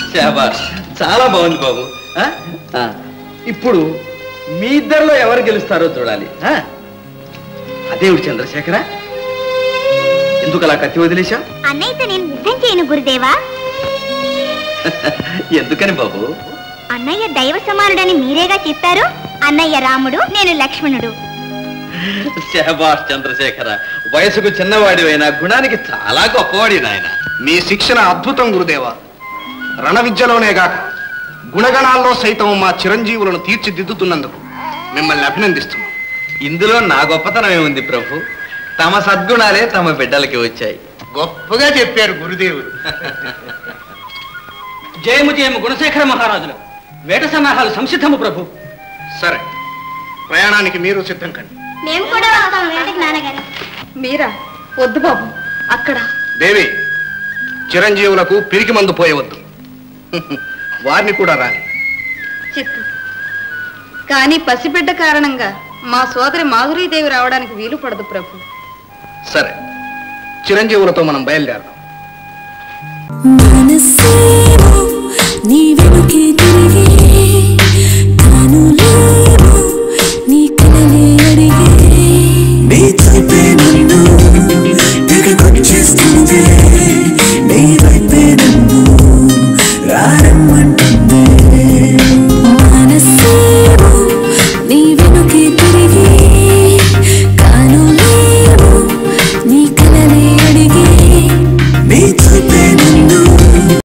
శాబాష్ చాలా బాగుంది బాబు ఆ? ఆ, ఇప్పుడు మీ ఇద్దరిలో ఎవరు గెలుస్తారో చూడాలి ఆ? అదేవిడు చంద్రశేఖర ఎందుకు అలా కత్తి వదిలేశా అన్నయ్యతో నేను యుద్ధం చేయను గురుదేవా ఎందుకని బాబు అన్నయ్య దైవ సమానుడని మీరేగా చెప్పారు అన్నయ్య రాముడు నేను లక్ష్మణుడు శాబాష్ చంద్రశేఖర వయసుకు చిన్నవాడివైనా గుణానికి చాలా గొప్పవాడి నాయన మీ శిక్షణ అద్భుతం గురుదేవా రణ విద్యలోనే గాక గుణగణాల్లో సైతం మా చిరంజీవులను తీర్చిదిద్దుతున్నందుకు మిమ్మల్ని అభినందిస్తున్నాం ఇందులో నా గొప్పతనం ఏముంది ప్రభు తమ సద్గుణాలే తమ బిడ్డలకి వచ్చాయి గొప్పగా చెప్పారు గురుదేవుడు జయము జయము గుణశేఖర మహారాజులు వేట సన్నాహాలు సంసిద్ధము ప్రభు సరే ప్రయాణానికి మీరు సిద్ధం కండి మేము కూడా వస్తాం వేటకి నాన్నగారు మీరా వద్దు బాబు అక్కడ దేవి చిరంజీవులకు పిరికి మందు పోయవద్దు వారిని కూడా రాని చిత్తు కానీ పసిబిడ్డ కారణంగా మా సోదరి మాధురీదేవి రావడానికి వీలు పడదు ప్రభు సరే చిరంజీవులతో మనం బయలుదేరదాం మనసే